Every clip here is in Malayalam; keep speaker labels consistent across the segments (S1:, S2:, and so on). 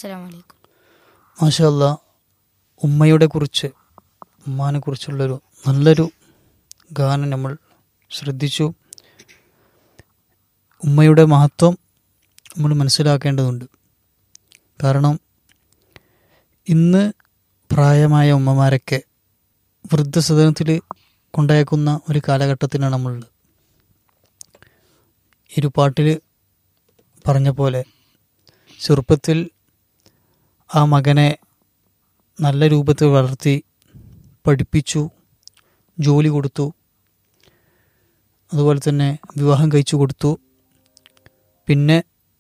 S1: അസ്സലാമു അലൈക്കും
S2: മാഷല്ല ഉമ്മയുടെ കുറിച്ച് ഉമ്മാനെ കുറിച്ചുള്ളൊരു നല്ലൊരു ഗാനം നമ്മൾ ശ്രദ്ധിച്ചു ഉമ്മയുടെ മഹത്വം നമ്മൾ മനസ്സിലാക്കേണ്ടതുണ്ട് കാരണം ഇന്ന് പ്രായമായ ഉമ്മമാരൊക്കെ വൃദ്ധസദനത്തിൽ കൊണ്ടയക്കുന്ന ഒരു കാലഘട്ടത്തിലാണ് നമ്മളുള്ളത് ഇരു പാട്ടിൽ പറഞ്ഞ പോലെ ചെറുപ്പത്തിൽ ആ മകനെ നല്ല രൂപത്തിൽ വളർത്തി പഠിപ്പിച്ചു ജോലി കൊടുത്തു അതുപോലെ തന്നെ വിവാഹം കഴിച്ചു കൊടുത്തു പിന്നെ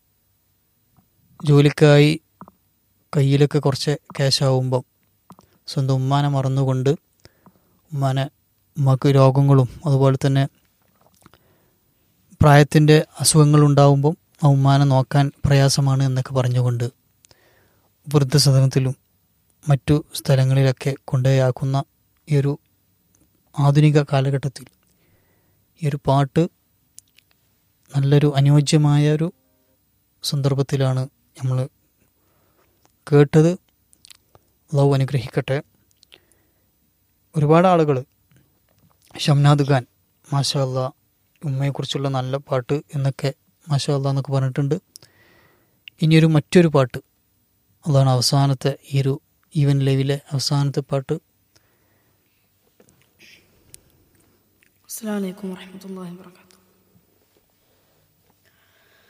S2: ജോലിക്കായി കയ്യിലൊക്കെ കുറച്ച് ക്യാഷ് ആവുമ്പം സ്വന്തം ഉമ്മാനെ മറന്നുകൊണ്ട് ഉമ്മാനെ ഉമ്മക്ക് രോഗങ്ങളും അതുപോലെ തന്നെ പ്രായത്തിൻ്റെ അസുഖങ്ങളുണ്ടാവുമ്പം ആ ഉമ്മാനെ നോക്കാൻ പ്രയാസമാണ് എന്നൊക്കെ പറഞ്ഞുകൊണ്ട് വൃദ്ധസദനത്തിലും മറ്റു സ്ഥലങ്ങളിലൊക്കെ കൊണ്ടുപോയാക്കുന്ന ഈ ഒരു ആധുനിക കാലഘട്ടത്തിൽ ഈ ഒരു പാട്ട് നല്ലൊരു അനുയോജ്യമായ ഒരു സന്ദർഭത്തിലാണ് നമ്മൾ കേട്ടത് ലവ് അനുഗ്രഹിക്കട്ടെ ഒരുപാട് ആളുകൾ ഷംനാദ് ഖാൻ മാഷാ അല്ലാ ഉമ്മയെക്കുറിച്ചുള്ള നല്ല പാട്ട് എന്നൊക്കെ മാഷാ അല്ലാ എന്നൊക്കെ പറഞ്ഞിട്ടുണ്ട് ഇനിയൊരു മറ്റൊരു പാട്ട് അതാണ് അവസാനത്തെ ഈ ഒരു ഈവൻ ലൈവിലെ അവസാനത്തെ പാട്ട്
S3: അസ്സാം വലൈക്കും വാഹമത്തല്ലാ വാബർക്കാത്തു